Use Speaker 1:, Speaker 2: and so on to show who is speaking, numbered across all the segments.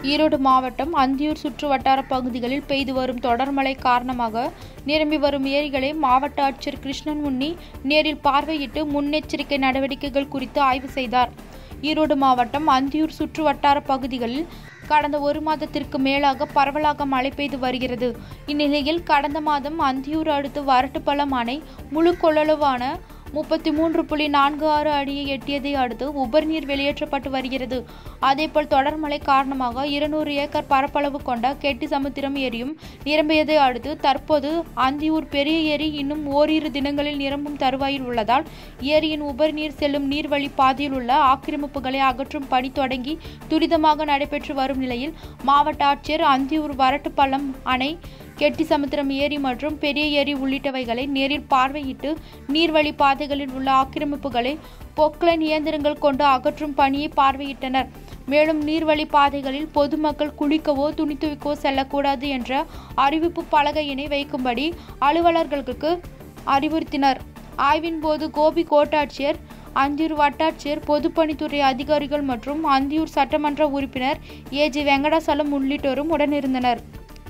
Speaker 1: ஈரோடு மாவட்டம் அந்தியூர் சுற்று வட்டார பகுதிகளில் பெய்து வரும் தொடர் மழை காரணமாக நிரம்பி வரும் ஏரிகளை மாவட்ட ஆட்சியர் கிருஷ்ணன் முன்னி நேரில் பார்வையிட்டு முன்னெச்சரிக்கை நடவடிக்கைகள் குறித்து ஆய்வு செய்தார் ஈரோடு மாவட்டம் அந்தியூர் சுற்று வட்டார பகுதிகளில் கடந்த ஒரு மாதத்திற்கு மேலாக பரவலாக மழை பெய்து வருகிறது இந்நிலையில் கடந்த மாதம் அந்தியூர் அடுத்து வரட்டுப்பள்ளம் அணை முழு கொள்ளளவான முப்பத்தி மூன்று புள்ளி நான்கு ஆறு அடியை எட்டியதை அடுத்து உபரிநீர் வெளியேற்றப்பட்டு வருகிறது அதேபோல் தொடர் மழை காரணமாக இருநூறு ஏக்கர் பரப்பளவு கொண்ட கெட்டி சமுத்திரம் ஏரியும் நிரம்பியதை அடுத்து தற்போது அந்தியூர் பெரிய ஏரி இன்னும் ஓரிரு தினங்களில் நிரம்பும் தருவாயில் உள்ளதால் ஏரியின் உபரிநீர் செல்லும் நீர்வழி பாதையில் உள்ள ஆக்கிரமிப்புகளை அகற்றும் பணி தொடங்கி துரிதமாக நடைபெற்று வரும் நிலையில் மாவட்ட ஆட்சியர் அந்தியூர் வரட்டுப்பள்ளம் அணை கெட்டி சமுத்திரம் ஏரி மற்றும் பெரிய ஏரி உள்ளிட்டவைகளை நேரில் பார்வையிட்டு நீர்வழி பாதைகளில் உள்ள ஆக்கிரமிப்புகளை பொக்லைன் இயந்திரங்கள் கொண்டு அகற்றும் பணியை பார்வையிட்டனர் மேலும் நீர்வழி பாதைகளில் பொதுமக்கள் குளிக்கவோ துணி துவைக்கவோ செல்லக்கூடாது என்ற அறிவிப்பு பலகையினை வைக்கும்படி அலுவலர்களுக்கு அறிவுறுத்தினர் ஆய்வின் போது கோபி கோட்டாட்சியர் அந்தியூர் வட்டாட்சியர் பொதுப்பணித்துறை அதிகாரிகள் மற்றும் அந்தியூர் சட்டமன்ற உறுப்பினர் ஏ ஜி வெங்கடாசலம் உள்ளிட்டோரும் உடனிருந்தனர்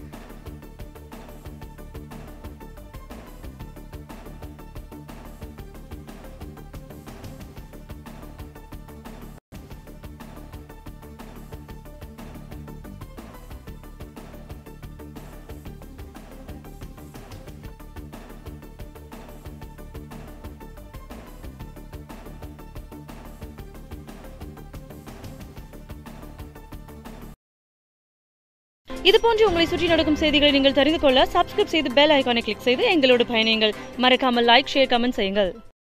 Speaker 2: இது போன்று உங்களை சுற்றி நடக்கும் செய்திகளை நீங்கள் தெரிந்து கொள்ள சப்ஸ்கிரைப் செய்து பெல் ஐகானை கிளிக் செய்து எங்களோடு பயணியுங்கள் மறக்காமல் லைக் ஷேர் கமெண்ட் செய்யுங்கள்